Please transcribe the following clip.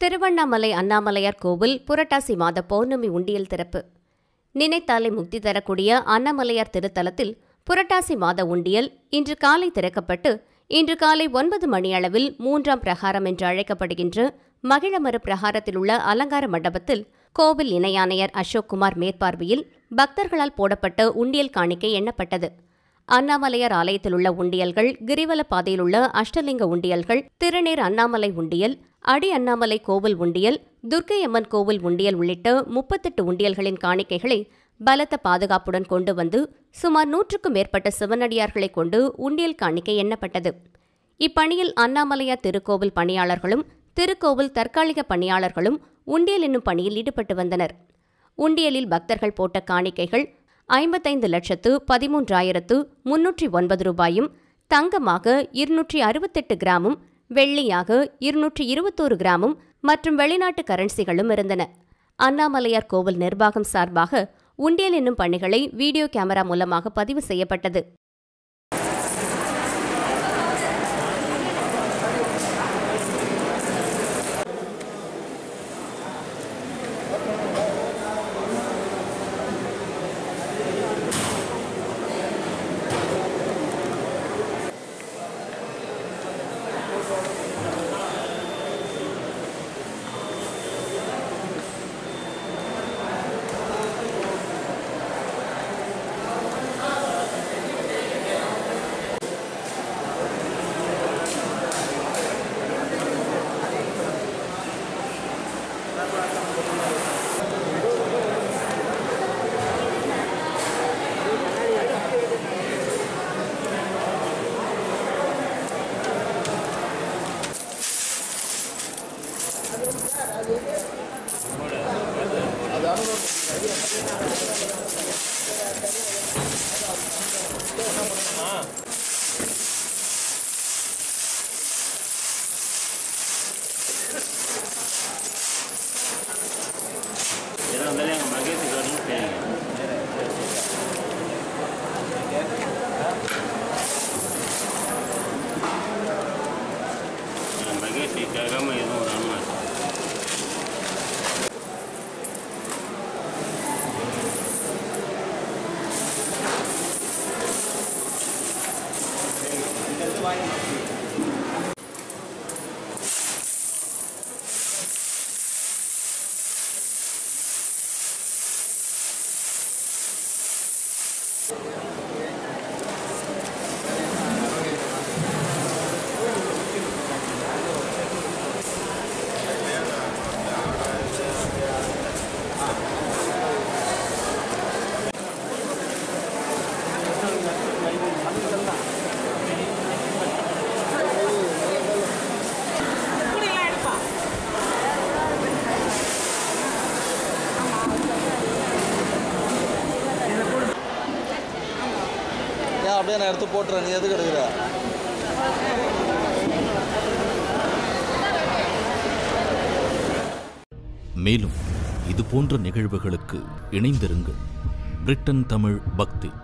திருவண்ணாமலை அண்ணாமலையார் கோவில் புரட்டாசி மாத பௌர்ணமி உண்டியல் திறப்பு நினைத்தாலே முக்தி தரக்கூடிய அண்ணாமலையார் திருத்தலத்தில் புரட்டாசி மாத உண்டியல் இன்று காலை திறக்கப்பட்டு இன்று காலை ஒன்பது மணியளவில் மூன்றாம் பிரகாரம் என்று அழைக்கப்படுகின்ற மகிழமரு பிரகாரத்தில் உள்ள அலங்கார மண்டபத்தில் கோவில் இணையாணையர் அசோக்குமார் மேற்பார்வையில் பக்தர்களால் போடப்பட்ட உண்டியல் காணிக்கை எண்ணப்பட்டது அண்ணாமலையார் ஆலயத்தில் உள்ள உண்டியல்கள் கிரிவல பாதையில் உள்ள அஷ்டலிங்க உண்டியல்கள் திருநீர் அண்ணாமலை உண்டியல் அடி அண்ணாமலை கோவில் உண்டியல் துர்க்கை அம்மன் கோவில் உண்டியல் உள்ளிட்ட முப்பத்தெட்டு உண்டியல்களின் காணிக்கைகளை பலத்த பாதுகாப்புடன் கொண்டு வந்து சுமார் நூற்றுக்கும் மேற்பட்ட சிவனடியார்களை கொண்டு உண்டியல் காணிக்கை எண்ணப்பட்டது இப்பணியில் அண்ணாமலையார் திருக்கோவில் பணியாளர்களும் திருக்கோவில் தற்காலிக பணியாளர்களும் உண்டியல் என்னும் பணியில் ஈடுபட்டு வந்தனர் உண்டியலில் பக்தர்கள் போட்ட காணிக்கைகள் ஐம்பத்தைந்து லட்சத்து பதிமூன்றாயிரத்து முன்னூற்றி ஒன்பது ரூபாயும் தங்கமாக இருநூற்றி அறுபத்தெட்டு கிராமும் வெள்ளியாக இருநூற்றி இருபத்தோரு கிராமும் மற்றும் வெளிநாட்டு கரன்சிகளும் இருந்தன அண்ணாமலையார் கோவில் நிர்வாகம் சார்பாக உண்டியல் என்னும் பணிகளை வீடியோ கேமரா மூலமாக பதிவு செய்யப்பட்டது எதாக இருந்தாலும் எங்கள் மகேஷ் கார்டுன்னு கேளுங்க என் மகேஷ் கேட்காம எதுவும் ஒரு அண்ணா ஏன் அப்படியே நான் எடுத்து போட்டுறேன் நீ எதுக்கு எடுக்கிற மேலும் இது போன்ற நிகழ்வுகளுக்கு இணைந்திருங்கள் பிரிட்டன் தமிழ் பக்தி